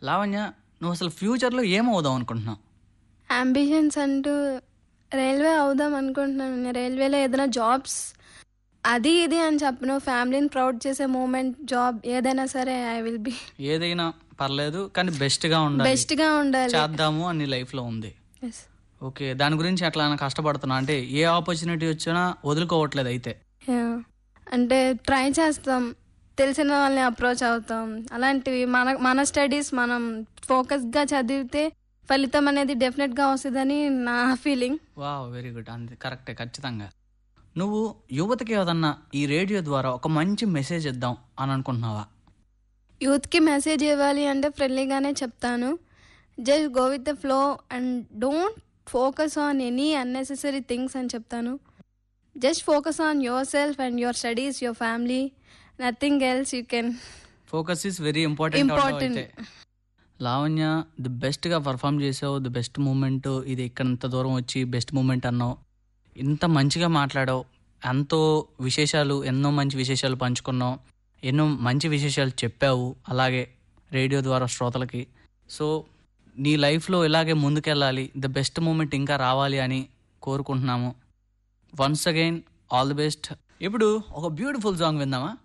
లావణ్య నువ్వు అసలు ఫ్యూచర్లో ఏమవుదాం అనుకుంటున్నావు అంబిషన్స్ అంటూ రైల్వే అవుదాం అనుకుంటున్నాను నేను రైల్వేలో ఏదైనా జాబ్స్ అది ఇది అని చెప్పను ఫ్యామిలీని ప్రౌడ్ చేసే మూమెంట్ జాబ్ ఏదైనా సరే ఐ విల్ బి ఏదైనా పర్లేదు కానీ బెస్ట్గా ఉండాలి బెస్ట్గా ఉండాలి చేద్దాము అని లైఫ్లో ఉంది Yes. ఓకే దాని గురించి అట్లా కష్టపడుతున్నా అంటే ఏ ఆపర్చునిటీ వచ్చినా వదులుకోవట్లేదు అయితే Yeah. అంటే ట్రై చేస్తాం తెలిసిన వాళ్ళని అప్రోచ్ అవుతాం అలాంటివి మన మన స్టడీస్ మనం ఫోకస్గా చదివితే ఫలితం అనేది డెఫినెట్గా వస్తుందని నా ఫీలింగ్ వా వెరీ గుడ్ అంతే కరెక్టే ఖచ్చితంగా నువ్వు యువతకి ఏదన్నా ఈ రేడియో ద్వారా ఒక మంచి మెసేజ్ ఇద్దాం అని అనుకుంటున్నావా యూత్కి మెసేజ్ ఇవ్వాలి అంటే ఫ్రెండ్లీగానే చెప్తాను just go with the flow and don't focus on any unnecessary things అని చెప్తాను just focus on yourself and your studies your family nothing else you can focus is very important Important. అయితే Lavanya the బెస్ట్గా perform చేసావు the best moment ఇది ఇక్కడ ఇంత దూరం వచ్చి బెస్ట్ మూమెంట్ అన్నావు ఇంత మంచిగా మాట్లాడావు ఎంతో విశేషాలు ఎన్నో మంచి విశేషాలు పంచుకున్నావు ఎన్నో మంచి విశేషాలు చెప్పావు అలాగే రేడియో ద్వారా శ్రోతలకి సో నీ లైఫ్లో ఇలాగే ముందుకెళ్ళాలి ద బెస్ట్ మూమెంట్ ఇంకా రావాలి అని కోరుకుంటున్నాము once again all the best ఇప్పుడు ఒక బ్యూటిఫుల్ సాంగ్ విందామా